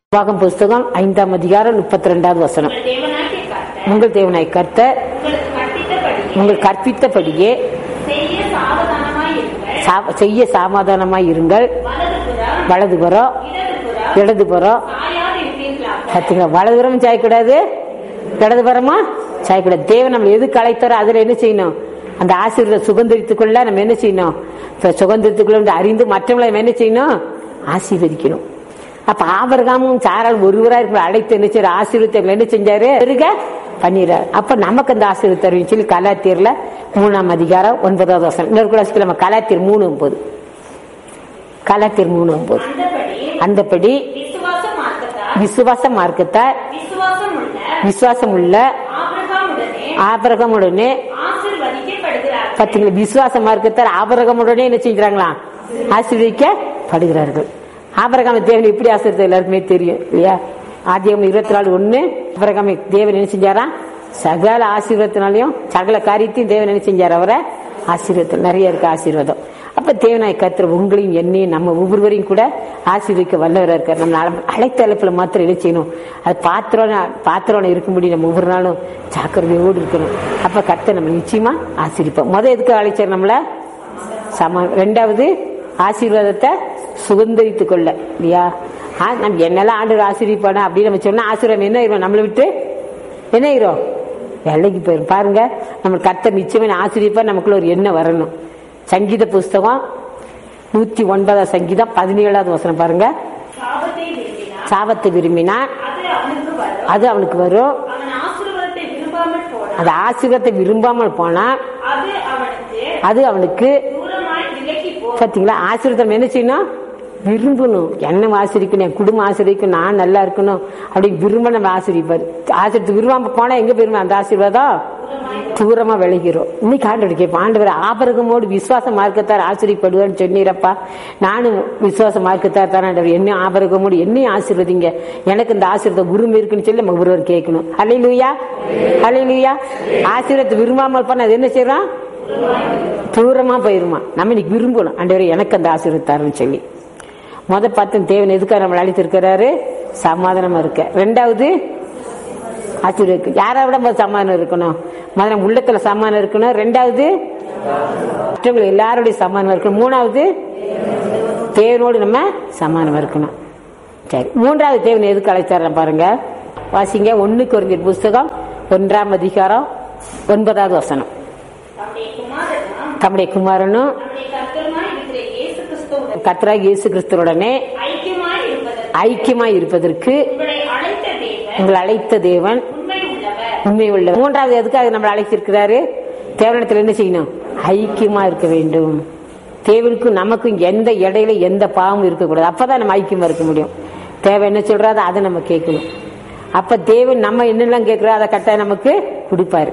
பாகம் புஸ்தகம் ஐந்தாம் அதிகாரம் முப்பத்தி ரெண்டாவது வசனம் உங்கள் தேவனாகிய கர்த்தர் உங்கள் தேவனாய் கர்த்தர் உங்களுக்கு கற்பித்தபடியே உங்கள் கற்பித்தபடியே செய்ய சாவதானமாய் இருங்கள் சா- செய்ய சமாதானமாய் இருங்கள் வலதுபுறம் வலதுபுறம் இடதுபுறம் இடதுபுறம் சாயாது இருப்பீர்களாக பார்த்தீங்களா வலதுபுறம் சாயக்கூடாது இடதுபுறமா சாயக்கூடாது தேவன் நம்ம எதுக்கு அழைத்தாரோ அதுல என்ன செய்யணும் அந்த ஆசீர்வாத சுதந்திரத்துக்குள்ள நம்ம என்ன செய்யணும் இப்ப சுதந்திரத்துக்குள்ள வந்து அறிந்து மற்றவங்களை நம்ம என்ன செய்யணும் ஆசீர்வதிக்கணும் அப்ப ஆபரகாமும் சாரால் ஒருவரா இருக்கிற அழைத்து என்ன செய்யற ஆசீர்வத்தை என்ன செஞ்சாரு இருக பண்ணிடுறாரு அப்ப நமக்கு அந்த ஆசீர்வாத தருவின்னு சொல்லி கலாத்தியர்ல மூணாம் அதிகாரம் ஒன்பதாவது வசனம் இன்னொரு கூட நம்ம கலாத்தியர் மூணு ஒன்பது கலாத்தியர் மூணு ஒன்பது அந்தபடி அந்தபடி விசுவாச மார்க்கத்தால் விசுவாச மார்க்கத்தார் விசுவாசம் உள்ள விசுவாசம் உள்ள ஆபிரகாமுடனே ஆபரகமுடனே ஆசீர்வதிக்கப்படுகிறார்கள் பார்த்தீங்களா விசுவாச மார்க்கத்தார் ஆபரகமுடனே என்ன செஞ்சாங்களா ஆசீர்வதிக்கப்படுகிறார்கள் ஆபரகாம தேவன் எப்படி ஆசீர்வதி எல்லாருக்குமே தெரியும் இல்லையா ஆதியம் இருபத்தி நாலு ஒண்ணு ஆபரகாம தேவன் என்ன செஞ்சாரா சகல ஆசீர்வாதத்தினாலையும் சகல காரியத்தையும் தேவன் என்ன செஞ்சார் அவரை ஆசீர்வாதம் நிறைய இருக்கு ஆசீர்வாதம் அப்ப தேவனாய் கத்திர உங்களையும் என்னையும் நம்ம ஒவ்வொருவரையும் கூட ஆசீர்வதிக்க வல்லவரா இருக்கார் நம்ம அழ- அழைத்த அழைப்புல மாத்திரம் என்ன செய்யணும் அது பாத்திரம் பாத்திரம் இருக்கும்படி நம்ம ஒவ்வொரு நாளும் ஜாக்கிரதையோடு இருக்கணும் அப்ப கத்தை நம்ம நிச்சயமா ஆசீர்விப்போம் முத எதுக்கு அழைச்சார் நம்மள சம ரெண்டாவது ஆசீர்வாதத்தை சுதந்திரித்துக் கொள்ள இல்லையா ஆ, நம்ம என்னெல்லாம் ஆண்டு ஆசீர்விப்பானா அப்படின்னு நம்ம சொன்னா ஆசீர்வாதம் என்ன ஆயிரும் நம்மளை விட்டு என்ன ஆயிரும் வேலைக்கு போயிரும் பாருங்க நம்ம கத்த நிச்சயமே ஆசிரியப்பா நமக்குள்ள ஒரு எண்ணம் வரணும் சங்கீத புஸ்தகம் நூத்தி ஒன்பதாம் சங்கீதம் பதினேழாவது வசனம் பாருங்க சாபத்தை விரும்பினார் சாபத்தை விரும்பினா அது அவனுக்கு வரும் அது அவனுக்கு வரும் அவன் ஆசீர்வாதத்தை விரும்பாமல் போனான் அந்த ஆசீர்வாதத்தை விரும்பாமல் போனா அது அவனுக்கு அது அவனுக்கு தூரமாய் விலகி போ பாத்தீங்களா ஆசீர்வாதம் என்ன செய்யணும் விரும்பணும் என்ன ஆசிரிக்கணும் என் குடும்பம் ஆசிரியக்கும் நான் நல்லா இருக்கணும் அப்படி விரும்ப நம்ம ஆசிரிப்பாரு ஆசிரியத்து விரும்பாம போனா எங்க போயிருமா அந்த ஆசீர்வாதம் தூரமா விளைகிறோம் இன்னைக்கு ஆண்டு கேட்போம் ஆண்டவர் ஆபரகமோடு விசுவாச மார்க்கத்தார் ஆசிரியப்படுவார்னு சொன்னீரப்பா நானும் விசுவாச மார்க்கத்தார் தான் ஆண்டவர் என்ன ஆபரகமோடு என்னையும் ஆசீர்வதிங்க எனக்கு இந்த ஆசீர்வாதம் உரிமை இருக்குன்னு சொல்லி நம்ம ஒருவர் கேட்கணும் அலையிலுயா அலையிலுயா ஆசீர்வாதத்தை விரும்பாமல் போனா அது என்ன செய்யறோம் தூரமா போயிருமா நம்ம இன்னைக்கு விரும்பணும் ஆண்டவரே எனக்கு அந்த ஆசீர்வத்தாருன்னு சொல்லி முத பார்த்து தேவன் எதுக்காக நம்மளை அழைத்திருக்கிறாரு சமாதானமா இருக்க ரெண்டாவது ஆசீர்வதிக்கு யாரை விட முதல்ல சமாதானம் இருக்கணும் முதல்ல நம்ம உள்ளத்துல சமாதானம் இருக்கணும் ரெண்டாவது மற்றவங்க எல்லாருடைய சமாதானம் இருக்கணும் மூணாவது தேவனோடு நம்ம சமாதானம் இருக்கணும் சரி மூன்றாவது தேவன் எதுக்கு அழைத்தார பாருங்க வாசிங்க ஒண்ணு குறைஞ்ச புஸ்தகம் ஒன்றாம் அதிகாரம் ஒன்பதாவது வசனம் நம்முடைய குமாரனும் தம்முடைய குமாரனும் நம்முடைய கர்த்தருமாய் இருக்கிற இயேசு கிறிஸ்துவுடன் கத்ராக இயேசு கிறிஸ்துவுடனே ஐக்கியமாய் இருப்பதற்கு ஐக்கியமாய் இருப்பதற்கு உங்களை அழைத்த தேவன் உங்களை அழைத்த தேவன் உண்மை உள்ளவர் உண்மை உள்ள மூன்றாவது எதுக்காக நம்மளை அழைச்சிருக்கிறாரு தேவனிடத்துல என்ன செய்யணும் ஐக்கியமா இருக்க வேண்டும் தேவனுக்கும் நமக்கும் எந்த இடையில எந்த பாவமும் இருக்கக்கூடாது அப்பதான் நம்ம ஐக்கியமா இருக்க முடியும் தேவை என்ன சொல்றாதோ அதை நம்ம கேட்கணும் அப்ப தேவன் நம்ம என்னெல்லாம் கேட்கிறோம் அதை கட்டாயம் நமக்கு கொடுப்பாரு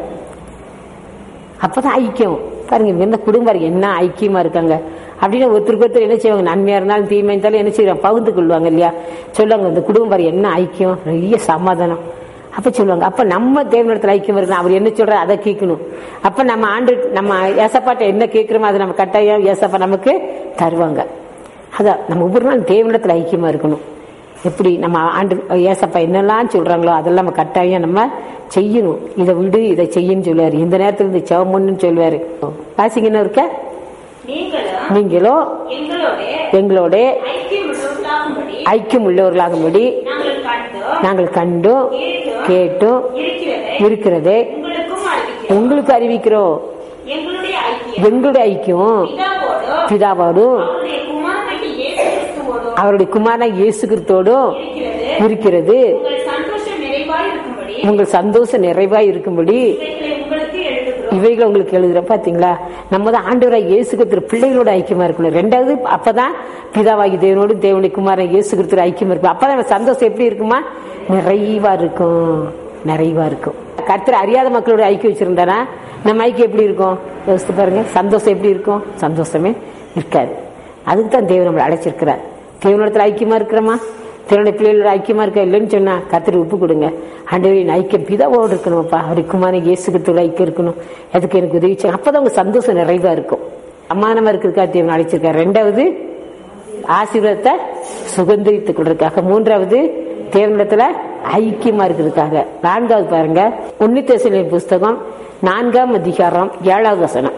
அப்பதான் ஐக்கியம் பாருங்க இந்த குடும்பம் என்ன ஐக்கியமா இருக்காங்க அப்படின்னு ஒருத்தருக்கு ஒருத்தர் என்ன செய்வாங்க நன்மையா இருந்தாலும் தீமை இருந்தாலும் என்ன செய்வாங்க பகிர்ந்து கொள்வாங்க இல்லையா சொல்லுவாங்க இந்த குடும்பம் பாரு என்ன ஐக்கியம் நிறைய சமாதானம் அப்ப சொல்லுவாங்க அப்ப நம்ம தேவனிடத்துல ஐக்கியம் இருக்கணும் அவர் என்ன சொல்ற அதை கேட்கணும் அப்ப நம்ம ஆண்டு நம்ம ஏசப்பாட்ட என்ன கேட்கிறோமோ அதை நம்ம கட்டாயம் ஏசப்பா நமக்கு தருவாங்க அதான் நம்ம ஒவ்வொரு நாள் தேவனிடத்துல ஐக்கியமா இருக்கணும் எப்படி நம்ம ஆண்டு ஏசப்பா என்னெல்லாம் சொல்றாங்களோ அதெல்லாம் நம்ம கட்டாயம் நம்ம செய்யணும் இதை விடு இதை செய்யுன்னு சொல்லுவாரு இந்த நேரத்துல இந்த செவமுன்னு சொல்லுவாரு வாசிங்கன்னு இருக்க நீங்களும் நீங்களோ எங்களோட எங்களோட ஐக்கியம் உள்ளவர்களாகும்படி ஐக்கியம் உள்ளவர்களாகும்படி நாங்கள் கண்டோம் நாங்கள் கண்டும் கேட்டும் இருக்கிறதை இருக்கிறதே உங்களுக்கும் அறிவிக்கிறோம் உங்களுக்கு அறிவிக்கிறோம் எங்களுடைய ஐக்கியம் எங்களுடைய ஐக்கியம் பிதாவோடும் பிதாவோடும் அவருடைய குமாரனாகிய இயேசு கிறிஸ்துவோடும் அவருடைய குமாரன இயேசு கிறிஸ்தோடும் இருக்கிறது இருக்கிறது உங்கள் சந்தோஷம் நிறைவாய் இருக்கும்படி உங்கள் சந்தோஷம் நிறைவாய் இருக்கும்படி இவைகளை உங்களுக்கு எழுதுகிறோம் இவைகளை உங்களுக்கு எழுதுறேன் பாத்தீங்களா நம்ம தான் ஆண்டவராக இயேசு கிறிஸ்து பிள்ளைகளோட ஐக்கியமா இருக்கணும் ரெண்டாவது அப்பதான் பிதாவாகி தேவனோடு தேவனுடைய குமாரன் இயேசு கிறிஸ்து ஐக்கியமா இருக்கும் அப்பதான் நம்ம சந்தோஷம் எப்படி இருக்குமா நிறைவா இருக்கும் நிறைவா இருக்கும் கர்த்தர் அறியாத மக்களோட ஐக்கியம் வச்சிருந்தானா நம்ம ஐக்கியம் எப்படி இருக்கும் யோசித்து பாருங்க சந்தோஷம் எப்படி இருக்கும் சந்தோஷமே இருக்காது அதுக்கு தான் தேவன் நம்மளை அழைச்சிருக்கிறார் தேவனிடத்துல ஐக்கியமா இருக்கிறோமா தேவனுடைய பிள்ளைகளோட ஐக்கியமா இருக்க இல்லைன்னு சொன்னா கத்திரி உப்பு கொடுங்க ஆண்டவரின் ஐக்கியம் பிதாவோடு இருக்கணும்ப்பா அவருக்கு குமாரன் இயேசுக்கு ஐக்கியம் இருக்கணும் அதுக்கு எனக்கு உதவி செய்யணும் அப்பதான் உங்க சந்தோஷம் நிறைவா இருக்கும் அம்மானமா இருக்கிறதுக்காக தேவன் அழைச்சிருக்காரு ரெண்டாவது ஆசீர்வாதத்தை சுகந்தரித்துக் கொள்றதுக்காக மூன்றாவது தேவனிடத்துல ஐக்கியமா இருக்கிறதுக்காக நான்காவது பாருங்க உன்னித்தேசலின் புஸ்தகம் நான்காம் அதிகாரம் ஏழாவது வசனம்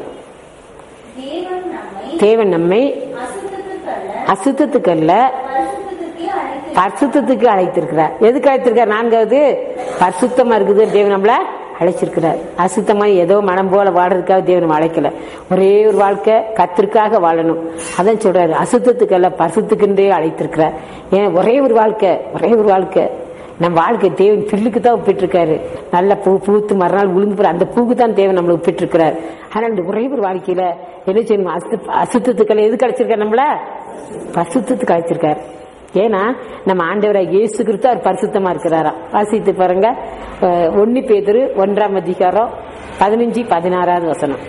தேவன் நம்மை தேவன் நம்மை அசுத்தத்துக்கல்ல அசுத்தத்துக்கு அல்ல பரிசுத்தத்துக்கே அழைத்து பரிசுத்தத்துக்கு அழைத்திருக்கிறார் எதுக்கு அழைத்திருக்கார் நான்காவது பரிசுத்தமா இருக்குது தேவன் நம்மள அழைச்சிருக்கிறார் அசுத்தமா ஏதோ மனம் போல வாடுறதுக்காக தேவன் நம்ம அழைக்கல ஒரே ஒரு வாழ்க்கை கத்திற்காக வாழணும் அதான் சொல்றாரு அசுத்தத்துக்கு அல்ல பரிசுத்துக்குன்றே அழைத்திருக்கிறார் ஏன் ஒரே ஒரு வாழ்க்கை ஒரே ஒரு வாழ்க்கை நம்ம வாழ்க்கை தேவன் பில்லுக்கு தான் ஒப்பிட்டிருக்காரு நல்ல பூ பூத்து மறுநாள் விழுந்து போற அந்த பூக்கு தான் தேவன் நம்மளை ஒப்பிட்டிருக்கிறார் ஆனா இந்த ஒரே ஒரு வாழ்க்கையில என்ன செய்யணும் அசு அசுத்தத்துக்கள் எது கிடைச்சிருக்காரு நம்மள பரிசுத்தத்துக்கு அழைச்சிருக்காரு ஏன்னா நம்ம ஆண்டவராக இயேசு கிறிஸ்து அவர் பரிசுத்தமா இருக்கிறாரா வாசித்து பாருங்க அஹ், ஒண்ணு பேதுரு ஒன்றாம் அதிகாரம் பதினஞ்சு பதினாறாவது வசனம்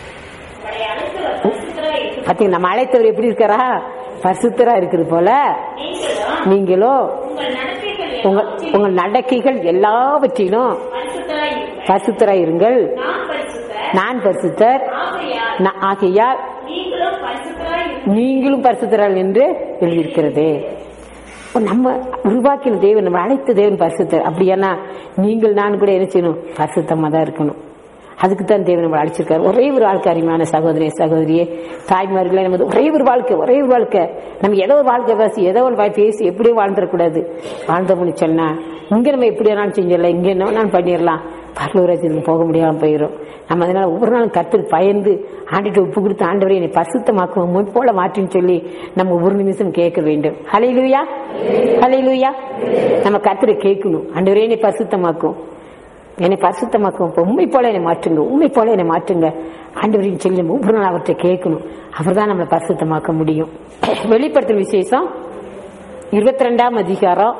உங்களை அழைத்தவர் பரிசுத்தராய் இருக்கிற பாத்தீங்க நம்ம அழைத்தவர் எப்படி இருக்காரா பரிசுத்தரா இருக்குது போல நீங்களும் நீங்களும் உங்கள் நடத்தைகள் உங்க எல்லாவற்றிலும் உங்கள் நடக்கைகள் எல்லாவற்றிலும் பரிசுத்தராய் இருங்கள் பரிசுத்தராய் இருங்கள் நான் பரிசுத்தர் நான் பரிசுத்தர் ஆகையால் நா- ஆகையால் நீங்களும் பரிசுத்தராய் இருங்கள் நீங்களும் பரிசுத்தரால் என்று எழுதியிருக்கிறது அப்ப நம்ம உருவாக்கின தேவன் நம்ம அழைத்த தேவன் பரிசுத்தர் அப்படியானா நீங்கள் நான் கூட என்ன செய்யணும் பரிசுத்தமா தான் இருக்கணும் அதுக்கு தான் தேவன் நம்ம அழைச்சிருக்காரு ஒரே ஒரு வாழ்க்கை அருமையான சகோதரிய சகோதரியே தாய்மார்களே நமது ஒரே ஒரு வாழ்க்கை ஒரே ஒரு வாழ்க்கை நம்ம ஏதோ ஒரு வாழ்க்கை பேசி ஏதோ ஒரு வாய் பேசி எப்படியோ வாழ்ந்துடக்கூடாது வாழ்ந்தோம்னு சொன்னா இங்க நம்ம எப்படி வேணாலும் செஞ்சிடலாம் இங்க என்ன வேணாலும் பண்ணிடலாம் பரலூராஜனுக்கு போக முடியாம போயிடும் நம்ம அதனால ஒவ்வொரு நாளும் கத்தில் பயந்து ஆண்டிட்டு உப்பு கொடுத்து ஆண்டவரை என்னை பரிசுத்தமாக்குவோம் முன் போல மாற்றின்னு சொல்லி நம்ம ஒரு நிமிஷம் கேட்க வேண்டும் ஹலையிலுயா ஹலையிலுயா நம்ம கத்திர கேட்கணும் ஆண்டவரே என்னை பரிசுத்தமாக்கும் என்னை பரிசுத்தமாக்கும் இப்ப உண்மை போல என்னை மாற்றுங்க உண்மை போல என்னை மாற்றுங்க ஆண்டவரின் சொல்லி நம்ம ஒவ்வொரு நாள் அவர்கிட்ட கேட்கணும் அவர் தான் நம்மளை பரிசுத்தமாக்க முடியும் வெளிப்படுத்தும் விசேஷம் இருபத்தி ரெண்டாம் அதிகாரம்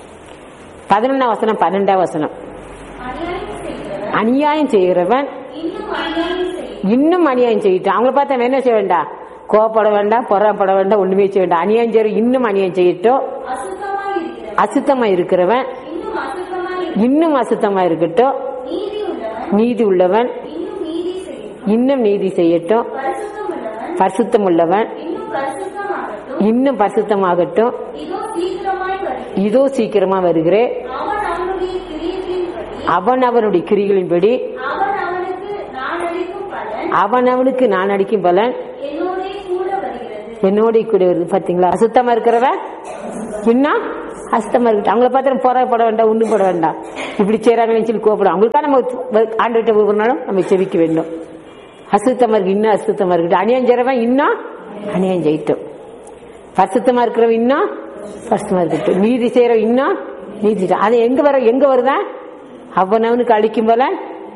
பதினொன்னாம் வசனம் பன்னெண்டாம் வசனம் அநியாயம் செய்கிறவன் அநியாயம் செய்கிறவன் இன்னும் அநியாயம் செய்யும் இன்னும் அநியாயம் செய்யட்டும் அவங்கள பார்த்தா நம்ம என்ன செய்ய வேண்டாம் கோவப்பட வேண்டாம் பொறாப்பட வேண்டாம் ஒண்ணுமே செய்ய வேண்டாம் அநியாயம் செய்ய இன்னும் அநியாயம் செய்யட்டும் அசுத்தமாய் இருக்கிறவன் அசுத்தமா இருக்கிறவன் இன்னும் அசுத்தமாய் இருக்கிறவன் இன்னும் அசுத்தமா இருக்கட்டும் நீதி உள்ளவன் நீதி உள்ளவன் இன்னும் நீதி செய்யும் இன்னும் நீதி செய்யட்டும் பரிசுத்தம் உள்ளவன் பரிசுத்தம் உள்ளவன் இன்னும் பரிசுத்தமாகட்டும் இன்னும் பரிசுத்தமாகட்டும் இதோ சீக்கிரமாய் வருகிறேன் இதோ சீக்கிரமா வருகிறேன் அவன் அவனுடைய கிரியைகளின்படி அவன் அவனுடைய கிரிகளின்படி அவன் அவனுக்கு நான் அளிக்கும் பலன் அவன் அவனுக்கு நான் அடிக்கும் பலன் என்னோடே கூட வருகிறது என்னோட கூட வருது பாத்தீங்களா அசுத்தமா இருக்கிறவன் இன்னும் அசுத்தமா இருக்கு அவங்கள பார்த்து போராட வேண்டாம் ஒண்ணும் போட வேண்டாம் இப்படி செய்யறாங்கன்னு சொல்லி கோபப்படும் அவங்களுக்கா நம்ம ஆண்டுகிட்ட ஒவ்வொரு நாளும் நம்ம செவிக்க வேண்டும் அசுத்தமா இருக்கு இன்னும் அசுத்தமா இருக்கு அநியாயம் செய்யறவன் இன்னும் அநியாயம் செய்யட்டும் பரிசுத்தமா இருக்கிறவன் இன்னும் பரிசுத்தமா இருக்கட்டும் நீதி செய்யறவன் இன்னும் நீதி செய்யட்டும். அது எங்க வர எங்க வருதா அவன் அவனுக்கு அழிக்கும் போல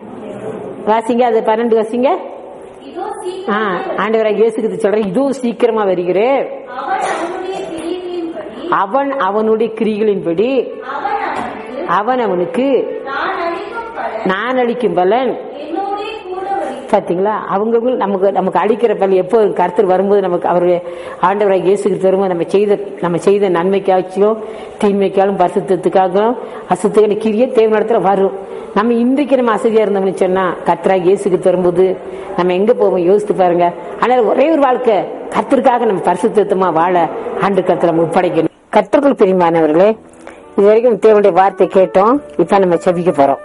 வாசிங்க அது பன்னெண்டு வாசிங்க இதோ ஆ, சீக்கிரமாய் ஆண்டவராக இயேசுக்கு சொல்றேன் இதோ சீக்கிரமா வருகிறேன் அவன் அவனுடைய கிரியைகளின்படி அவன் அவனுடைய கிரிகளின்படி அவன் அவனுக்கு அவன் அவனுக்கு நான் அளிக்கும் பலன் நான் அளிக்கும் பலன் என்னோடே கூட வருகிறது பாத்தீங்களா அவங்க நமக்கு நமக்கு அளிக்கிற பலன் எப்போ கருத்து வரும்போது நமக்கு அவருடைய ஆண்டவராக இயேசுக்கு வரும்போது நம்ம செய்த நம்ம செய்த நன்மைக்காச்சும் தீமைக்காலும் பரிசுத்தத்துக்காகவும் அசுத்தமான கிரியை தேவனிடத்துல வரும் நம்ம இன்றைக்கு நம்ம அசதியா இருந்தோம்னு சொன்னா கர்த்தராக இயேசுக்கு வரும்போது நம்ம எங்க போவோம் யோசித்து பாருங்க ஆனால் ஒரே ஒரு வாழ்க்கை கர்த்தருக்காக நம்ம பரிசுத்தமா வாழ ஆண்டு கருத்துல நம்ம ஒப்படைக்கணும் கர்த்தர்கள் பிரிமானவர்களே இது வரைக்கும் தேவனுடைய வார்த்தை கேட்டோம் இப்ப நம்ம செபிக்க போறோம்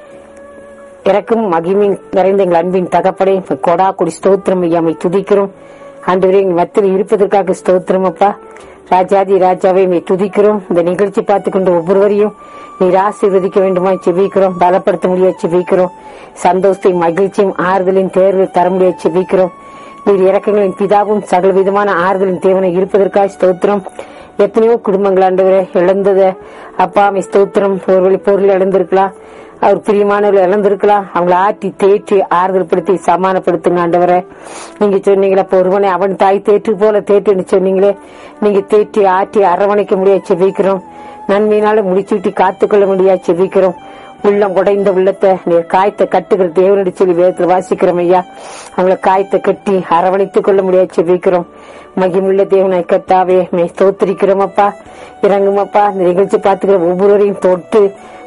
இறக்கும் மகிமின் நிறைந்த எங்கள் அன்பின் தகப்படை கொடா கொடி ஸ்தோத்திரம் ஐயாமை துதிக்கிறோம் ஆண்டவரே எங்கள் மத்தியில் இருப்பதற்காக ஸ்தோத்திரம் அப்பா ராஜாதி ராஜாவை மே துதிக்கிறோம் இந்த நிகழ்ச்சி பார்த்து கொண்டு ஒவ்வொருவரையும் நீர் ஆசீர்வதிக்க வேண்டுமா செபிக்கிறோம் பலப்படுத்த முடியாது செபிக்கிறோம் சந்தோஷத்தையும் மகிழ்ச்சியும் ஆறுதலின் தேர்வு தர முடியாது செபிக்கிறோம் நீர் இறக்கங்களின் பிதாவும் சகல விதமான ஆறுதலின் தேவனை இருப்பதற்காக ஸ்தோத்திரம் எத்தனையோ குடும்பங்கள் ஆண்டவரே இழந்தது அப்பா அம்மை ஸ்தோத்திரம் ஒரு பொருள் இழந்திருக்கலாம் அவர் பிரியமானவர்கள் இழந்திருக்கலாம் அவங்களை ஆட்டி தேற்றி ஆறுதல் படுத்தி சமானப்படுத்துங்க ஆண்டவரே நீங்க சொன்னீங்களே அப்ப ஒருவனை அவன் தாய் தேற்று போல தேற்றுன்னு சொன்னீங்களே நீங்க தேற்றி ஆட்டி அரவணைக்க முடியாது செபிக்கிறோம் நன்மையினால முடிச்சுட்டி காத்துக்கொள்ள முடியாது செபிக்கிறோம் உள்ளம் உடைந்த உள்ளத்தை நீர் காயத்தை கட்டுகிற தேவனடி சொல்லி வேதத்தில் வாசிக்கிறோம் ஐயா அவங்களை காயத்தை கட்டி அரவணைத்துக் கொள்ள முடியாது செபிக்கிறோம் மகிமுள்ள தேவனை கத்தாவே மே ஸ்தோத்திரிக்கிறோம் அப்பா இறங்குமப்பா இந்த நிகழ்ச்சி பார்த்துக்கிற ஒவ்வொருவரையும் தொட்டு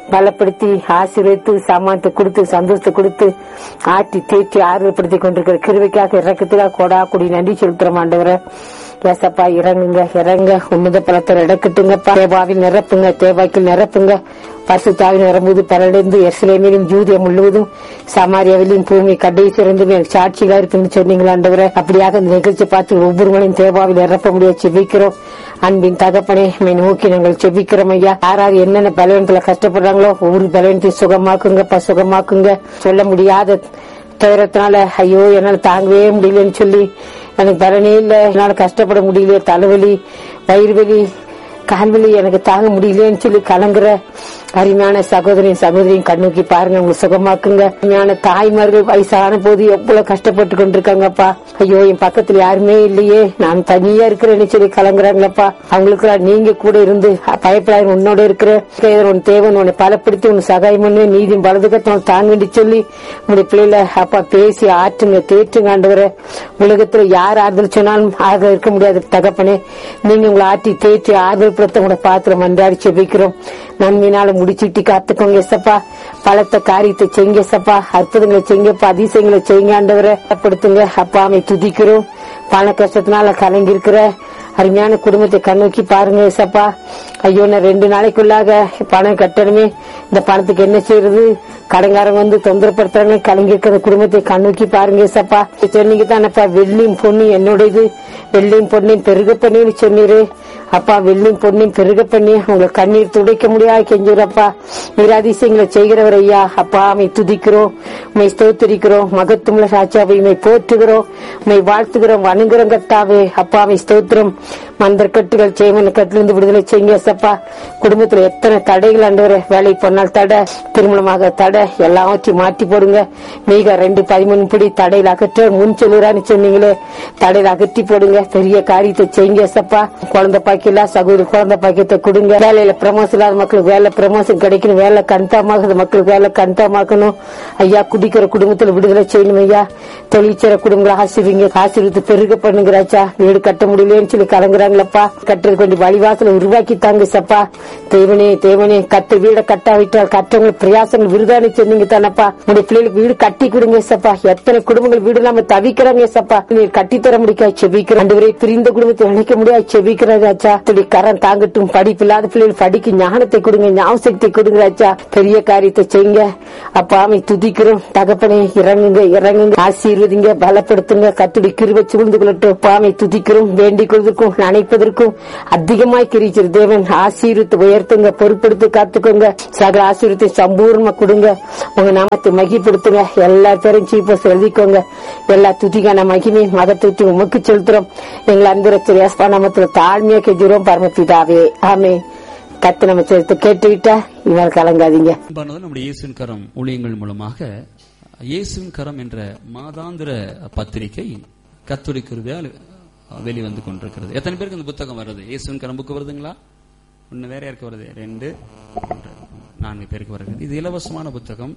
பலப்படுத்தி ஆசீர்வதித்து சாமானத்தை கொடுத்து சந்தோஷத்தை கொடுத்து ஆட்டி தேற்றி ஆறுதல்படுத்தி கொண்டிருக்கிற கிருவைக்காக இறக்கத்துக்காக கொடா கொடி நன்றி செலுத்துறோம் ஆண்டவரை ஏசப்பா இறங்குங்க இறங்க உன்னத பலத்தில் இடக்கட்டுங்கப்பா தேவாவில் நிரப்புங்க தேவாக்கில் நிரப்புங்க பசுத்தாவில் நிரம்புவது பரடைந்து எர்சலேமிலும் ஜூதியா முழுவதும் சமாரியாவிலும் பூமி கடை சிறந்து சாட்சிகளா இருக்குன்னு சொன்னீங்களா ஆண்டவரை அப்படியாக இந்த நிகழ்ச்சி பார்த்து ஒவ்வொரு மணியும் தேவாவில் நிரப்ப முடியாது செபிக்கிறோம் அன்பின் தகப்பனே மை நோக்கி நாங்கள் செபிக்கிறோம் ஐயா யார் யார் என்னென்ன பலவீனத்துல கஷ்டப்படுறாங்களோ ஒவ்வொரு பலவீனத்தையும் சுகமாக்குங்கப்பா சுகமாக்குங்க சொல்ல முடியாத துயரத்தினால ஐயோ என்னால தாங்கவே முடியலன்னு சொல்லி எனக்கு பலனே இல்ல என்னால கஷ்டப்பட முடியல தலைவலி வயிறு வலி கால்வலி எனக்கு தாங்க முடியலன்னு சொல்லி கலங்குற அருமையான சகோதரியும் சகோதரியும் கண்ணோக்கி பாருங்க உங்க சுகமாக்குங்க அருமையான தாய்மார்கள் வயசான போது எவ்வளவு கஷ்டப்பட்டு கொண்டிருக்காங்கப்பா ஐயோ என் பக்கத்துல யாருமே இல்லையே நான் தனியா இருக்கிறேன்னு சொல்லி கலங்குறாங்களப்பா அவங்களுக்கு நீங்க கூட இருந்து பயப்படாத உன்னோட இருக்கிற உன் தேவன் உன்னை பலப்படுத்தி உன் சகாயம் பண்ணி நீதியும் வலதுகத்தை தாங்கன்னு சொல்லி உங்களுடைய பிள்ளைல அப்பா பேசி ஆற்றுங்க தேற்றுங்க ஆண்டவர உலகத்துல யார் ஆறுதல் சொன்னாலும் ஆறுதல் இருக்க முடியாது தகப்பனே நீங்க உங்களை ஆற்றி தேற்றி ஆறுதல் படுத்த உங்களை பாத்திரம் மன்றாடி செபிக்கிறோம் நன்மையினால முடிச்சுட்டி காத்துக்கோங்க எசப்பா பலத்த காரியத்தை செய்யுங்க எசப்பா அற்புதங்களை செய்யுங்கப்பா அதிசயங்களை செய்யுங்க ஆண்டவரை படுத்துங்க அப்பா அமை துதிக்கிறோம் பண கஷ்டத்தினால கலங்கி இருக்கிற அருமையான குடும்பத்தை கண்ணோக்கி பாருங்க ஏசப்பா ஐயோ நான் ரெண்டு நாளைக்குள்ளாக பணம் கட்டணுமே இந்த பணத்துக்கு என்ன செய்யறது கடங்காரங்க வந்து தொந்தரப்படுத்துறாங்க கலங்கி இருக்கிற குடும்பத்தை கண்ணோக்கி பாருங்க ஏசப்பா சொன்னீங்க தானப்பா வெள்ளியும் பொண்ணு என்னுடையது வெள்ளியும் பொண்ணையும் பெருக பண்ணின்னு சொன்னீரு அப்பா வெள்ளியும் பொண்ணையும் பெருக பண்ணி உங்க கண்ணீர் துடைக்க முடியாது கெஞ்சுறப்பா நிராதிசயங்களை செய்கிறவர் ஐயா அப்பா அமை துதிக்கிறோம் உமை ஸ்தோத்திரிக்கிறோம் மகத்துவமுள்ள சாட்சியாவை உமை போற்றுகிறோம் உமை வாழ்த்துகிறோம் வணங்குறோம் கத்தாவே அப்பா அமை ஸ்தோத்திரம் மந்தர் கட்டுகள் செய்வன கட்டிலிருந்து விடுதலை செய்யுங்க சப்பா குடும்பத்துல எத்தனை தடைகள் ஆண்டவரே வேலை போனால் தடை திருமணமாக தடை எல்லாவற்றையும் மாற்றி போடுங்க மீக ரெண்டு பதிமூணு படி தடையில் அகற்ற முன் சொல்லுறான்னு சொன்னீங்களே தடையில் அகற்றி போடுங்க பெரிய காரியத்தை செய்யுங்க சப்பா குழந்தை பாக்கியல சகோதரி குழந்தை பாக்கியத்தை கொடுங்க வேலையில ப்ரமோஷன் இல்லாத மக்களுக்கு வேலை ப்ரமோஷன் கிடைக்கணும் வேலை கன்ஃபார்மாக மக்களுக்கு வேலை கன்ஃபார்மாக்கணும் ஐயா குடிக்கிற குடும்பத்துல விடுதலை செய்யணும் ஐயா தொழிற்சர குடும்பங்களை ஆசிரிங்க ஆசீர்வத்து பெருக பண்ணுங்கிறாச்சா வீடு கட்ட முடியலன்னு சொல்லி கலங்குறாங்களப்பா கட்டுறதுக்கு வேண்டிய வழிவாசலை உருவாக்கி தாங்க சப்பா தேவனே தேவனே கத்து வீட கட்டாவிட்டால் கற்றவங்க பிரயாசங்கள் விருதானு சொன்னீங்க தானப்பா உடைய பிள்ளைகளுக்கு வீடு கட்டி கொடுங்க சப்பா எத்தனை குடும்பங்கள் வீடு இல்லாம தவிக்கிறாங்க சப்பா நீர் கட்டித்தர முடியாது செபிக்கிற ரெண்டு பேரை பிரிந்த குடும்பத்தை இணைக்க முடியாது செபிக்கிறாச்சா துடி கரம் தாங்கட்டும் படிப்பு இல்லாத பிள்ளைகள் படிக்க ஞானத்தை கொடுங்க ஞாபக சக்தி கொடுங்கராச்சா பெரிய காரியத்தை செய்யுங்க அப்பா அமை துதிக்கிறோம் தகப்பனே இறங்குங்க இறங்குங்க ஆசீர்வதிங்க பலப்படுத்துங்க கத்துடி கிருவ சூழ்ந்து கொள்ளட்டும் பாமை துதிக்கிறோம் வேண்டிக் கொள்வதற்கும் நினைப்பதற்கும் அதிகமாய் கிரிச்சிரு தேவன் ஆசீர்வத்தை உயர்த்துங்க பொறுப்படுத்தி காத்துக்கோங்க சகல ஆசீர்வத்தை சம்பூர்ணமா கொடுங்க உங்க நாமத்தை மகிப்படுத்துங்க எல்லா பேரும் சீப்பஸ் எழுதிக்கோங்க எல்லா துதிக்கான மகிமை மகத்துவத்தை உமக்கு செலுத்துறோம் எங்களை அன்புரத்தில் ஏஸ்பா நாமத்துல தாழ்மையா கெஞ்சுறோம் பரமபிதாவே ஆமே கத்து நம்ம செலுத்த கேட்டுவிட்டா இவள் கலங்காதீங்க அன்பானது நம்முடைய இயேசுவின் கரம் ஊழியங்கள் மூலமாக இயேசுவின் கரம் என்ற மாதாந்திர பத்திரிகை கத்தோலிக்க கிருபையால் வெளிவந்து கொண்டிருக்கிறது எத்தனை பேருக்கு இந்த புத்தகம் வருது இயேசுவின் கரம் புக்கு வருதுங்களா ஒன்னு வேற யாருக்கு வருது ரெண்டு மூன்று, நான்கு பேருக்கு வருகிறது இது இலவசமான புத்தகம்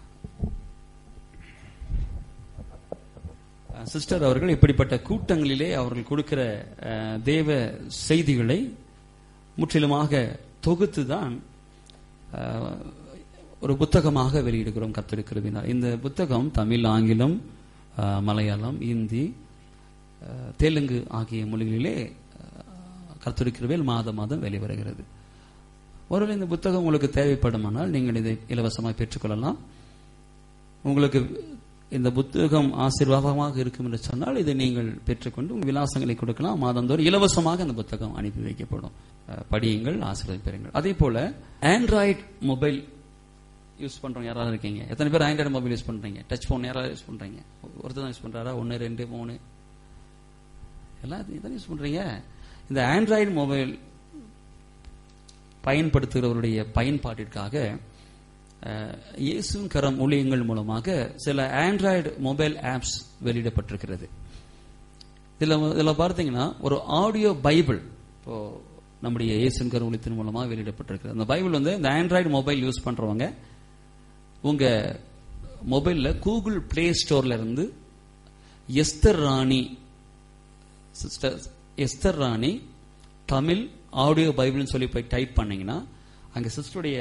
சிஸ்டர் அவர்கள் இப்படிப்பட்ட கூட்டங்களிலே அவர்கள் கொடுக்கிற அஹ், தேவ செய்திகளை முற்றிலுமாக தொகுத்து தான் அஹ், ஒரு புத்தகமாக வெளியிடுகிறோம் கத்தெடுக்கிறதுனால் இந்த புத்தகம் தமிழ் ஆங்கிலம் அஹ், மலையாளம் இந்தி அஹ், தெலுங்கு ஆகிய மொழிகளிலே கத்தெடுக்கிறவேல் மாதம் மாதம் வெளிவருகிறது ஒருவேளை இந்த புத்தகம் உங்களுக்கு தேவைப்படுமானால் நீங்கள் இதை இலவசமாக பெற்றுக்கொள்ளலாம் உங்களுக்கு இந்த புத்தகம் ஆசீர்வாதமாக இருக்கும் என்று சொன்னால் இதை நீங்கள் பெற்றுக்கொண்டு உங்கள் விலாசங்களை கொடுக்கலாம் மாதந்தோறும் இலவசமாக அந்த புத்தகம் அனுப்பி வைக்கப்படும் அஹ், படியுங்கள் ஆசீர்வாதம் பெறுங்கள் அதே போல ஆண்ட்ராய்டு மொபைல் யூஸ் பண்றவங்க யாராவது இருக்கீங்க எத்தனை பேர் ஆண்ட்ராய்டு மொபைல் யூஸ் பண்றீங்க டச் போன் யாராவது யூஸ் பண்றீங்க ஒருத்தர் தான் யூஸ் பண்றாரா ஒன்னு ரெண்டு மூணு எல்லாம் இதான் யூஸ் பண்றீங்க இந்த ஆண்ட்ராய்டு மொபைல் பயன்படுத்துகிறவருடைய பயன்பாட்டிற்காக அஹ், இயேசுவின் கரம் ஊழியங்கள் மூலமாக சில ஆண்ட்ராய்டு மொபைல் ஆப்ஸ் வெளியிடப்பட்டிருக்கிறது இதுல இதுல பார்த்தீங்கன்னா ஒரு ஆடியோ பைபிள் இப்போ நம்முடைய இயேசுவின் கரம் ஊழியத்தின் மூலமாக வெளியிடப்பட்டிருக்கிறது அந்த பைபிள் வந்து இந்த ஆண்ட்ராய்டு மொபைல் யூஸ் பண்றவங்க உங்க மொபைல்ல கூகுள் பிளே ஸ்டோர்ல இருந்து Esther Rani sister Esther Rani Tamil audio பைபிள்னு சொல்லி போய் டைப் பண்ணீங்கன்னா அங்க சிஸ்டருடைய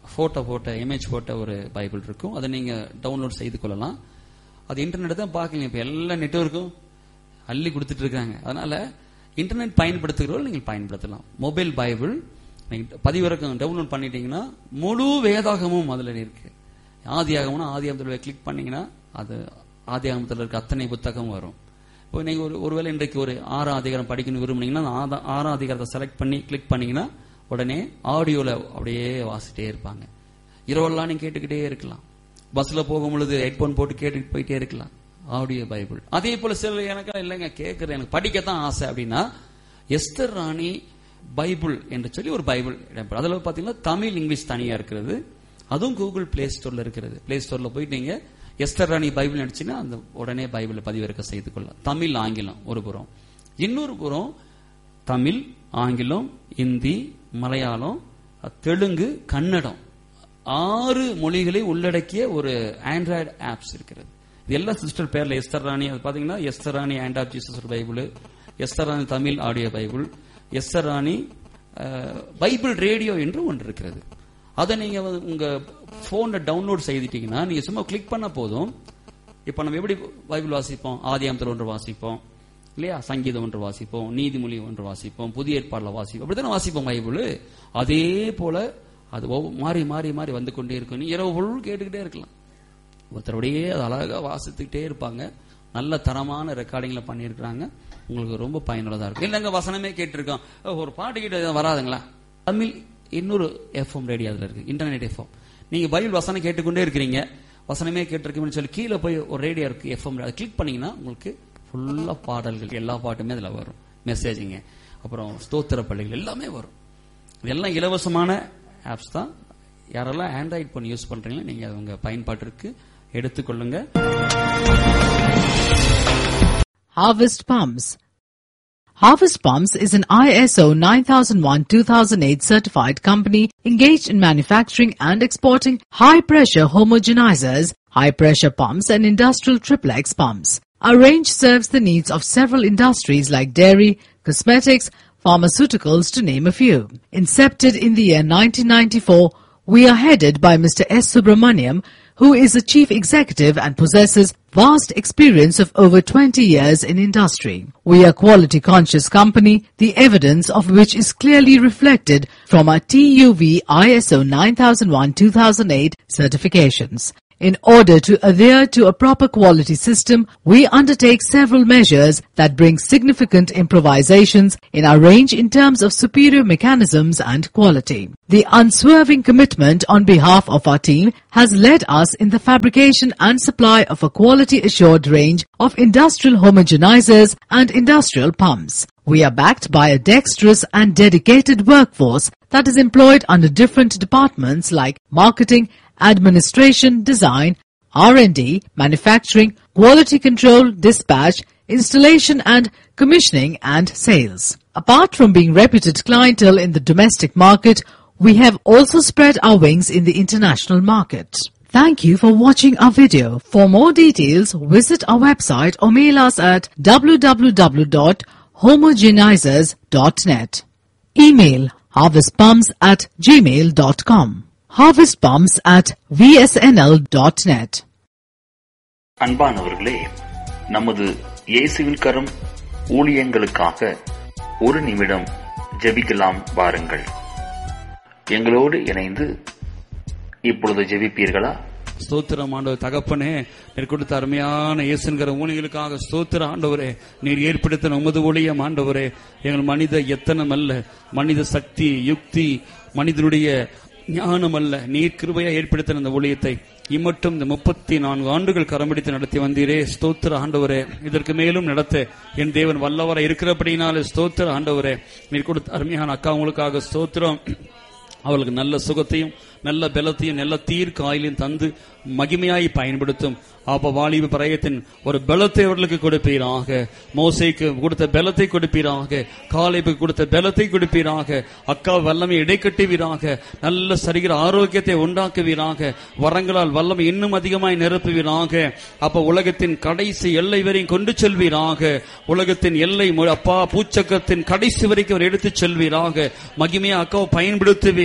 போட்டோ போட்ட இமேஜ் போட்ட ஒரு பைபிள் இருக்கும் அதை நீங்க டவுன்லோட் செய்து கொள்ளலாம் அது இன்டர்நெட் தான் பார்க்கல இப்ப எல்லா நெட்வொர்க்கும் அள்ளி கொடுத்துட்டு இருக்காங்க அதனால இன்டர்நெட் பயன்படுத்துகிறவர்கள் நீங்கள் பயன்படுத்தலாம் மொபைல் பைபிள் நீங்க பதிவிறக்கம் டவுன்லோட் பண்ணிட்டீங்கன்னா முழு வேதாகமும் அதுல இருக்கு ஆதியாகம்னா ஆதியாகத்தில் கிளிக் பண்ணீங்கன்னா அது ஆதியாகமத்தில் இருக்க அத்தனை புத்தகம் வரும் இப்போ நீங்க ஒரு ஒருவேளை இன்றைக்கு ஒரு ஆறாம் அதிகாரம் படிக்கணும் விரும்புனீங்கன்னா அந்த ஆதா- ஆறாம் அதிகாரத்தை செலக்ட் பண்ணி கிளிக் பண்ணீங்கன்னா உடனே ஆடியோல அப்படியே வாசிட்டே இருப்பாங்க இரவெல்லாம் நீங்க கேட்டுக்கிட்டே இருக்கலாம் பஸ்ல போகும் பொழுது ஹெட்போன் போட்டு கேட்டுட்டு போயிட்டே இருக்கலாம் ஆடியோ பைபிள் அதே போல சில எனக்கு இல்லைங்க கேட்கறது எனக்கு படிக்கத்தான் ஆசை அப்படின்னா எஸ்தர் ராணி பைபிள் என்று சொல்லி ஒரு பைபிள் இடம்பெறும். அதுல பாத்தீங்கன்னா தமிழ் இங்கிலீஷ் தனியா இருக்கிறது அதுவும் கூகுள் பிளே ஸ்டோர்ல இருக்கிறது பிளே ஸ்டோர்ல போயிட்டு நீங்க எஸ்தர் ராணி பைபிள் அடிச்சுன்னா அந்த உடனே பைபிளை பதிவிறக்க செய்து கொள்ளலாம் தமிழ் ஆங்கிலம் ஒரு புறம் இன்னொரு புறம் தமிழ் ஆங்கிலம் இந்தி மலையாளம் தெலுங்கு கன்னடம் ஆறு மொழிகளை உள்ளடக்கிய ஒரு ஆண்ட்ராய்டு ஆப்ஸ் இருக்கிறது இது எல்லா சிஸ்டர் பேர்ல எஸ்தர் ராணி அது பாத்தீங்கன்னா Esther Rani and app Jesus Bible Esther Rani Tamil audio Bible Esther Rani ah, Bible radio என்று ஒன்று இருக்கிறது அதை நீங்க வந்து உங்க போன்ல டவுன்லோட் செய்துட்டீங்கன்னா நீங்க சும்மா கிளிக் பண்ண போதும் இப்ப நம்ம எப்படி பைபிள் வாசிப்போம் ஆதியாமத்தில் ஒன்று வாசிப்போம் இல்லையா சங்கீதம் ஒன்று வாசிப்போம் நீதிமொழி ஒன்று வாசிப்போம் புதிய ஏற்பாடுல வாசிப்போம் அப்படித்தானே வாசிப்போம் பைபிள் அதே போல அது ஒவ்வொரு- மாறி மாறி மாறி வந்து கொண்டே இருக்கும் நீ இரவு பொருள் கேட்டுக்கிட்டே இருக்கலாம் ஒருத்தருடையே அது அழகா வாசித்துக்கிட்டே இருப்பாங்க நல்ல தரமான ரெக்கார்டிங்ல பண்ணியிருக்கிறாங்க உங்களுக்கு ரொம்ப பயனுள்ளதா இருக்கும் இல்லைங்க வசனமே கேட்டிருக்கோம் ஓ, ஒரு பாட்டு கிட்ட வராதுங்களா தமிழ் இன்னொரு எஃப்எம் ரேடியோ அதுல இருக்கு இன்டர்நெட் எஃப்எம் நீங்க பைபிள் வசனம் கேட்டுக்கொண்டே இருக்கிறீங்க வசனமே கேட்டிருக்கீங்கன்னு சொல்லி கீழே போய் ஒரு ரேடியோ இருக்கு எஃப்எம் அதை கிளிக் பண்ணீங்கன்னா உங்களுக்கு ஃபுல்லா பாடல்கள் எல்லா பாட்டுமே அதுல வரும் மெசேஜிங்க அப்புறம் ஸ்தோத்திர பள்ளிகள் எல்லாமே வரும் இதெல்லாம் இலவசமான ஆப்ஸ் தான் யாரெல்லாம் ஆண்ட்ராய்ட் போன் யூஸ் பண்றீங்களோ நீங்க அது உங்க பயன்பாட்டிற்கு எடுத்துக்கொள்ளுங்க Harvest Palms. Harvest Palms is an ISO 9001-2008 certified company engaged in manufacturing and exporting high-pressure homogenizers, high-pressure pumps and industrial triplex pumps. Our range serves the needs of several industries like dairy, cosmetics, pharmaceuticals to name a few. Incepted in the year 1994, we are headed by Mr. S. Subramaniam, who is a chief executive and possesses vast experience of over 20 years in industry. We are a quality conscious company, the evidence of which is clearly reflected from our TUV ISO 9001-2008 certifications. In order to adhere to a proper quality system, we undertake several measures that bring significant improvisations in our range in terms of superior mechanisms and quality. The unswerving commitment on behalf of our team has led us in the fabrication and supply of a quality assured range of industrial homogenizers and industrial pumps. We are backed by a dexterous and dedicated workforce that is employed under different departments like marketing, administration, design, R&D, manufacturing, quality control, dispatch, installation and commissioning and sales. Apart from being reputed clientele in the domestic market, we have also spread our wings in the international market. Thank you for watching our video. For more details, visit our website or mail us at www.homogenizers.net. Email harvestpumps at gmail.com. Harvestpumps at vsnl.net. அன்பானவர்களே நமது இயேசுவில் கரம் ஊழியங்களுக்காக ஒரு நிமிடம் ஜெபிக்கலாம் வாருங்கள் எங்களோடு இணைந்து இப்பொழுது ஜெபிப்பீர்களா ஸ்தோத்திரம் ஆண்டவர் தகப்பனே நீர் கொடுத்த அருமையான இயேசுங்கிற ஊழியர்களுக்காக ஸ்தோத்திர ஆண்டவரே நீர் ஏற்படுத்தின உமது ஊழியம் ஆண்டவரே எங்கள் மனித எத்தனம் அல்ல மனித சக்தி யுக்தி மனிதனுடைய ஞானம் அல்ல நீர் கிருபையா ஏற்படுத்தின இந்த ஊழியத்தை இம்மட்டும் இந்த முப்பத்தி நான்கு ஆண்டுகள் கரம்பிடித்து நடத்தி வந்தீரே ஸ்தோத்திர ஆண்டவரே இதற்கு மேலும் நடத்த என் தேவன் வல்லவரை இருக்கிறபடினாலே ஸ்தோத்திர ஆண்டவரே நீர் கொடுத்த அருமையான அக்கா உங்களுக்காக ஸ்தோத்திரம் அவளுக்கு நல்ல சுகத்தையும் நல்ல பலத்தையும் நல்ல தீர்க்க ஆயிலையும் தந்து மகிமையாய் பயன்படுத்தும் அப்ப வாலிப பிரயத்தின் ஒரு பலத்தை அவர்களுக்கு கொடுப்பீராக மோசைக்கு கொடுத்த பலத்தை கொடுப்பீராக காலைப்புக்கு கொடுத்த பலத்தை கொடுப்பீராக அக்கா வல்லமை இடைக்கட்டுவீராக நல்ல சரிகிற ஆரோக்கியத்தை உண்டாக்குவீராக வரங்களால் வல்லமை இன்னும் அதிகமாய் நிரப்புவீராக அப்ப உலகத்தின் கடைசி எல்லை வரையும் கொண்டு செல்வீராக உலகத்தின் எல்லை மு- அப்பா பூச்சக்கத்தின் கடைசி வரைக்கும் அவர் எடுத்துச் செல்வீராக மகிமையா அக்காவை பயன்படுத்துவீராக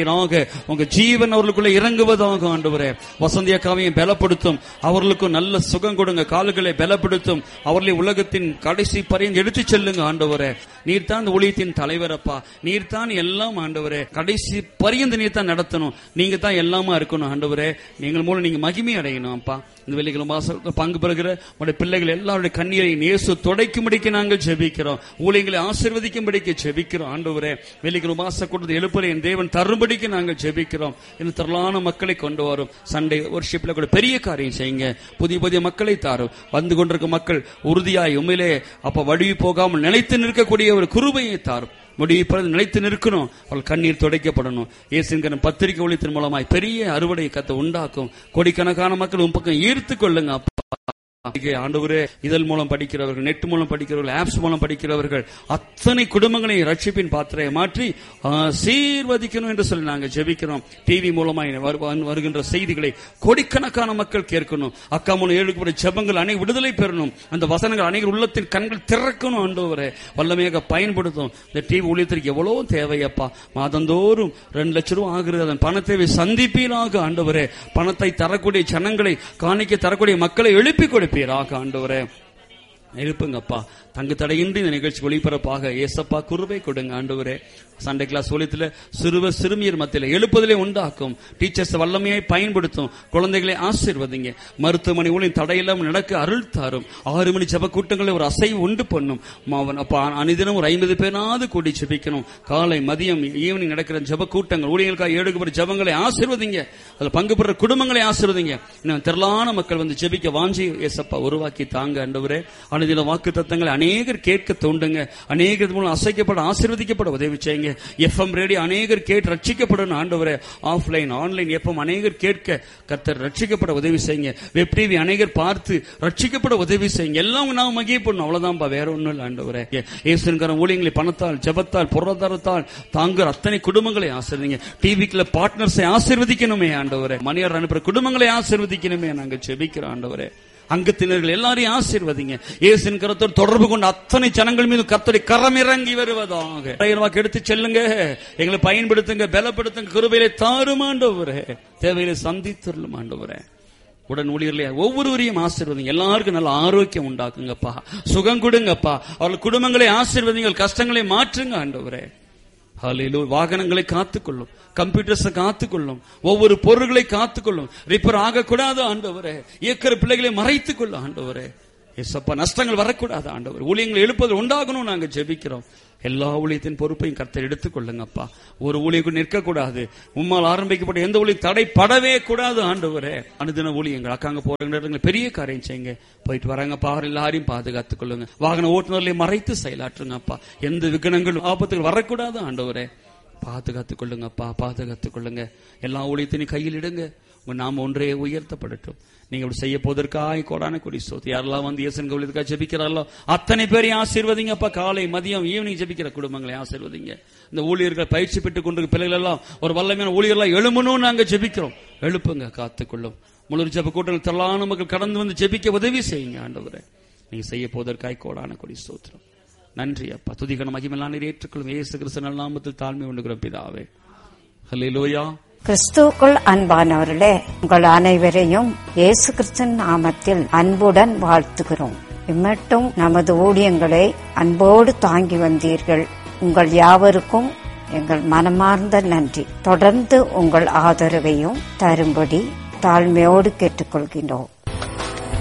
செய்வீராக உங்க ஜீவன் அவர்களுக்குள்ள இறங்குவதாக ஆண்டவரே வசந்தி அக்காவையும் பலப்படுத்தும் அவர்களுக்கும் நல்ல சுகம் கொடுங்க கால்களை பலப்படுத்தும் அவர்களை உலகத்தின் கடைசி பரியந்து எடுத்துச் செல்லுங்க ஆண்டவரே நீர் தான் இந்த ஊழியத்தின் தலைவரப்பா நீர் தான் எல்லாம் ஆண்டவரே கடைசி பரியந்து நீர் தான் நடத்தணும் நீங்க தான் எல்லாமா இருக்கணும் ஆண்டவரே நீங்கள் மூலம் நீங்க மகிமை அடையணும் அப்பா இந்த வெள்ளிக்கிழமை மாசத்துல பங்கு பெறுகிற உடைய பிள்ளைகள் எல்லாருடைய கண்ணீரை இயேசு துடைக்கும்படிக்கு நாங்கள் ஜெபிக்கிறோம் ஊழியங்களை ஆசீர்வதிக்கும்படிக்கு ஜெபிக்கிறோம் ஆண்டவரே வெள்ளிக்கிழமை மாச கொடுத்து எழுப்புற என் தேவன் தரும்படிக்கு நாங்கள் ஜெபிக்கிறோம் இந்த திரளான மக்களை கொண்டு வரும் சண்டே ஒர்ஷிப்ல கூட பெரிய காரியம் செய்யுங்க புதிய புதிய மக்களை தாரும் வந்து கொண்டிருக்கும் மக்கள் உறுதியாய் உண்மையிலே அப்ப வடிவு போகாமல் நிலைத்து நிற்கக்கூடிய ஒரு குருபையை தாரும் முடிவு நிலைத்து நிற்கணும் அவள் கண்ணீர் துடைக்கப்படணும் இயேசுங்கிற பத்திரிகை ஒளித்தின் மூலமாய் பெரிய அறுவடை கத்தை உண்டாக்கும் கோடிக்கணக்கான மக்கள் உன் பக்கம் ஈர்த்து கொள்ளுங்க அப்பா இன்னைக்கு ஆண்டவரே இதழ் மூலம் படிக்கிறவர்கள் நெட் மூலம் படிக்கிறவர்கள் ஆப்ஸ் மூலம் படிக்கிறவர்கள் அத்தனை குடும்பங்களையும் ரட்சிப்பின் பாத்திரையை மாற்றி சீர்வதிக்கணும் என்று சொல்லி நாங்கள் ஜெபிக்கிறோம் டிவி மூலமாய் வரு- வரு- வருகின்ற செய்திகளை கோடிக்கணக்கான மக்கள் கேட்கணும் அக்கா மூலம் எழுக்கப்பட்ட ஜெபங்கள் அனைவரும் விடுதலை பெறணும் அந்த வசனங்கள் அனைவரும் உள்ளத்தின் கண்கள் திறக்கணும் ஆண்டவரே வல்லமையாக பயன்படுத்தும் இந்த டிவி ஊழியத்திற்கு எவ்வளவு தேவையப்பா மாதந்தோறும் ரெண்டு லட்சம் ரூபாய் ஆகிறது அதன் பண தேவை சந்திப்பீராக ஆண்டவரே பணத்தை தரக்கூடிய ஜனங்களை காணிக்க தரக்கூடிய மக்களை எழுப்பி கொடுப்பீராக ஆண்டவரே எழுப்புங்கப்பா தங்கு தடையின்றி இந்த நிகழ்ச்சி ஒளிபரப்பாக ஏசப்பா குருவை கொடுங்க ஆண்டவரே சண்டே கிளாஸ் ஒலித்துல சிறுவர் சிறுமியர் மத்தியில் எழுப்புதலை உண்டாக்கும் டீச்சர்ஸ் வல்லமையை பயன்படுத்தும் குழந்தைகளை ஆசீர்வதிங்க மருத்துவமனை ஊழியம் தடையில்லாமல் நடக்க அருள் தாரும் ஆறு மணி ஜப கூட்டங்களை ஒரு அசைவு உண்டு பண்ணும் மாவன் அப்ப அனிதினம் ஒரு ஐம்பது பேராவது கூடி ஜெபிக்கணும் காலை மதியம் ஈவினிங் நடக்கிற ஜப கூட்டங்கள் ஊழியர்களுக்காக ஏழுக்கு ஜபங்களை ஆசீர்வதிங்க அதில் பங்கு பெற குடும்பங்களை ஆசீர்வதிங்க இன்னும் திரளான மக்கள் வந்து ஜெபிக்க வாஞ்சி ஏசப்பா உருவாக்கி தாங்க ஆண்டவரே அனுதின வாக்கு தத்தங்களை அநேகர் கேட்க தோண்டுங்க அநேகர் மூலம் அசைக்கப்பட ஆசீர்வதிக்கப்பட உதவி செய்யுங்க எஃப்எம் ரேடியோ அநேகர் கேட்டு ரட்சிக்கப்படணும் ஆண்டவரே ஆஃப்லைன் ஆன்லைன் எஃப்எம் அநேகர் கேட்க கர்த்தர் ரட்சிக்கப்பட உதவி செய்யுங்க வெப் டிவி அநேகர் பார்த்து ரட்சிக்கப்பட உதவி செய்யுங்க எல்லாம் நாம் மகிழ் பண்ணும் அவ்வளவுதான்ப்பா வேற ஒண்ணும் இல்லை ஆண்டவரே ஏசுங்கிற ஊழியங்களை பணத்தால் ஜபத்தால் பொருளாதாரத்தால் தாங்குற அத்தனை குடும்பங்களை ஆசீர்வதிங்க டிவிக்குள்ள பார்ட்னர்ஸை ஆசீர்வதிக்கணுமே ஆண்டவரே மணியார் அனுப்புற குடும்பங்களை ஆசீர்வதிக்கணுமே நாங்க ஜெபிக்கிறோம் ஆண்டவரே அங்கத்தினர்கள் எல்லாரையும் ஆசீர்வதிங்க இயேசுவின் கரத்தோடு தொடர்பு கொண்ட அத்தனை ஜனங்கள் மீது கர்த்தரை கரம் இறங்கி வருவதாக வாக்கு எடுத்து செல்லுங்க எங்களை பயன்படுத்துங்க பலப்படுத்துங்க கிருபையிலே தாருமாண்டவரே தேவையிலே சந்தித்தருளும் ஆண்டவரே உடன் ஊழியர்களே ஒவ்வொருவரையும் ஆசீர்வதிங்க எல்லாருக்கும் நல்ல ஆரோக்கியம் உண்டாக்குங்கப்பா சுகம் கொடுங்கப்பா அவர்கள் குடும்பங்களை ஆசீர்வதிங்க கஷ்டங்களை மாற்றுங்க ஆண்டவரே ஹalleluya வாகனங்களை காத்துக்கொள்ளும் கம்ப்யூட்டர்ஸை காத்துக்கொள்ளும் ஒவ்வொரு பொருள்களை காத்துக்கொள்ளும் ரிப்பேர் ஆகக்கூடாது ஆண்டவரே இயக்கிற பிள்ளைகளை மறைத்துக் கொள்ளும் ஆண்டவரே எஸ்அப்பா நஷ்டங்கள் வரக்கூடாது ஆண்டவர் ஊழியங்கள் எழுப்பது உண்டாகணும் நாங்க ஜெபிக்கிறோம் எல்லா ஊழியத்தின் பொறுப்பையும் கர்த்தர் எடுத்துக்கொள்ளுங்கப்பா ஒரு ஊழியம் நிற்கக்கூடாது உம்மால் ஆரம்பிக்கப்பட்ட எந்த ஊழியம் தடைப்படவே கூடாது ஆண்டவரே அனுதின ஊழியங்கள் அக்காங்க போறவங்க பெரிய காரியம் செய்யுங்க போயிட்டு வராங்கப்பா அவர் எல்லாரையும் பாதுகாத்துக் கொள்ளுங்க வாகன ஓட்டுநர்களை மறைத்து செயலாற்றுங்கப்பா எந்த விகனங்களும் ஆபத்துகள் வரக்கூடாது ஆண்டவரே பாதுகாத்துக் கொள்ளுங்கப்பா பாதுகாத்துக் கொள்ளுங்க எல்லா ஊழியத்தினையும் கையில் இடுங்க உங்க நாம ஒன்றே உயர்த்தப்படட்டும் நீங்க இப்படி செய்ய போவதற்காக கோடான கொடி சோத்து யாரெல்லாம் வந்து இயேசன் கோவிலுக்காக ஜெபிக்கிறாரோ அத்தனை பேரையும் ஆசீர்வதிங்கப்பா காலை மதியம் ஈவினிங் ஜெபிக்கிற குடும்பங்களை ஆசீர்வதிங்க இந்த ஊழியர்கள் பயிற்சி பெற்றுக் கொண்டிருக்க பிள்ளைகள் எல்லாம் ஒரு வல்லமையான ஊழியர்களாம் எழுமணும் நாங்க ஜெபிக்கிறோம் எழுப்புங்க காத்துக்கொள்ளும் முழு ஜெப கூட்டங்கள் திரளான மக்கள் கடந்து வந்து ஜெபிக்க உதவி செய்யுங்க ஆண்டவரே நீங்க செய்ய போவதற்காக கோடான கொடி ஸ்தோத்திரம் நன்றி அப்பா துதிகன மகிமெல்லாம் நீர் ஏற்றுக்கொள்ளும் இயேசு கிறிஸ்து நாமத்தில் தாழ்மை உண்டுகிறோம் பிதாவே ஹalleluya கிறிஸ்துவுக்குள் அன்பானவர்களே உங்கள் அனைவரையும் இயேசு கிறிஸ்தன் நாமத்தில் அன்புடன் வாழ்த்துகிறோம் இம்மட்டும் நமது ஊழியங்களை அன்போடு தாங்கி வந்தீர்கள் உங்கள் யாவருக்கும் எங்கள் மனமார்ந்த நன்றி தொடர்ந்து உங்கள் ஆதரவையும் தரும்படி தாழ்மையோடு கேட்டுக்கொள்கின்றோம்